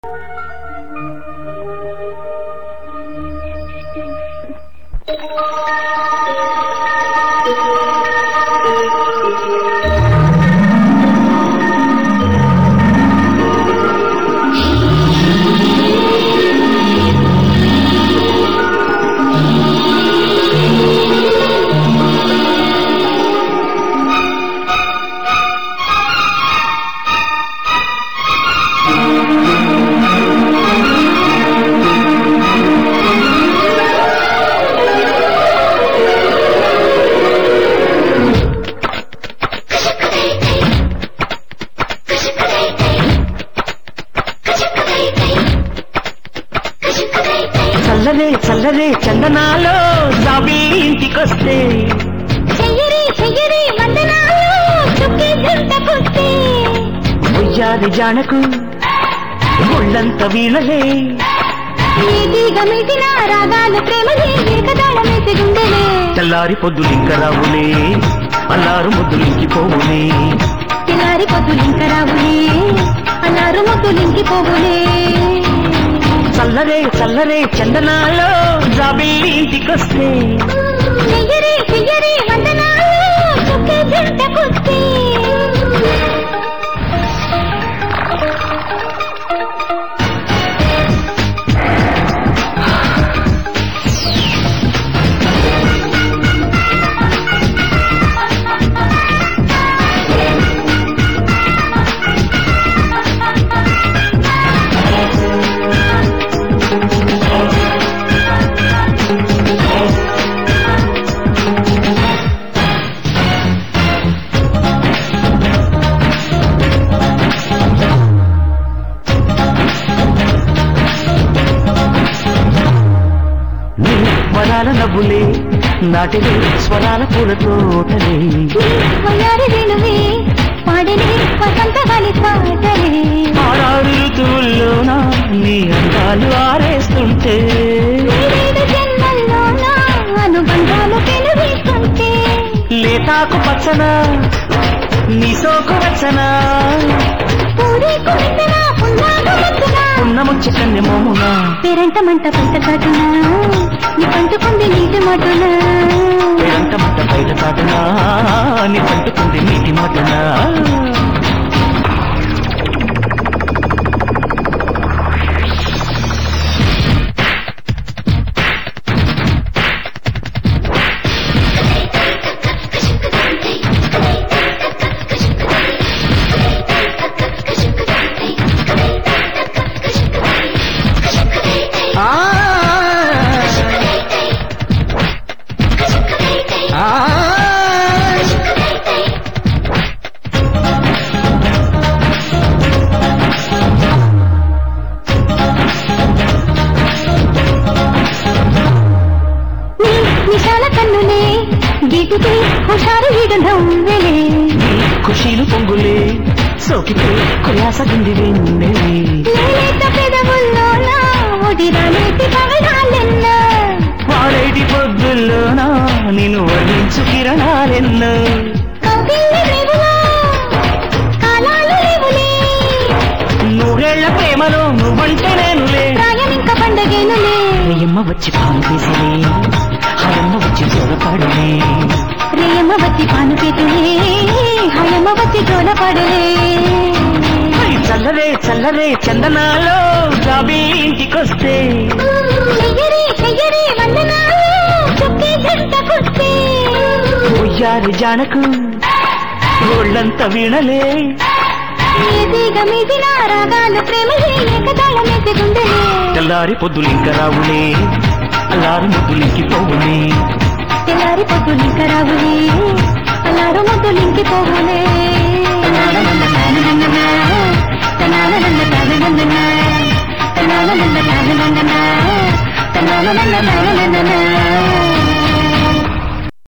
చల్లరే చల్లరే చందనాలో జాబీ ఇంటికొస్తే చెయ్యరి చెయ్యరి వందనాలు చుక్కి జంటకొస్తే ఉయ్యారి జానకు ఒళ్ళంత వీణలే నీతిగ మిటిన రాగాలు ప్రేమలే ఏకదాళమేసి గుండెలే తెల్లారి పొద్దులింక రావులే అల్లారు ముద్దులింకి పోవులే తెల్లారి పొద్దులింక రావులే అన్నారు ముద్దులింకి పోవులే చల్లరే చల్లరే చందనాలో జాబీ ఇంటికొస్తే చెయ్యరి చెయ్యరి వందనాలు చుక్కి జంటకొస్తే నీ వరాల నవ్వులే నాటిలే స్వరాల పూల తోటలే వయ్యారి వేణువే పాడలే వసంత వాలి పాటలే ఆరారు ఋతువుల్లోనా నీ అందాలు ఆరేస్తుంటే నీవేడు జన్మల్లోన అనుబంధాలు పెనువీస్తుంటే లేతాకు పచ్చన నీ సోకు వచ్చన పూరి కురిసిన పున్నాడు ముద్దున ఉన్న ముచ్చ కన్నె మోమున పేరంట మంట పంట కాటున నీ పంటుకుంది నీటి మాటున పేరంట మంట బయట కాటునా నీ పంటుకుంది నీటి మాటున ఆ ఆ నీ విశాల కన్నులే గీటికి హుషారు వీడు నవ్వెలే నీ ఖుషీలు పొంగులే సోకితే కులాసగింది వెన్నెలే లేలేత పెదవుల్లోన ఒడిరాలేటి పగడాలెన్నా వాడేటి పొద్దుల్లోనా నిన్ను వర్ణించు కిరణాలెన్నో కౌగిళ్ళ రేవులో కాలాలు లేవులే నూరేళ్ల ప్రేమలో నువ్వంటే నేనులే ప్రాయం ఇంకా పండగేనులే రేయమ్మ వచ్చి పాలు తీసిలే హయమ్మ వచ్చి చూడపాడులే రేయమ్మ వచ్చి పాను పెట్టులే హయమ్మ వచ్చి జోలపడలే హై చల్లరే చల్లరే చందనాలో జాబీ ఇంటికొస్తే చెయ్యరి చెయ్యరి వందనాలు చుక్కి జంటకొస్తే ఉయ్యారి జానకు ఒళ్ళంత వీణలే ఏదిగ మిదిన రాగాలు ప్రేమలే ఏకతాళమేసి గుండెలే తెల్లారి పొద్దులింక రావులే అల్లారు ముద్దులింకి పోవులే తెల్లారి పొద్దులింక రావులే అల్లారు ముద్దులింకి పోవులే తనాల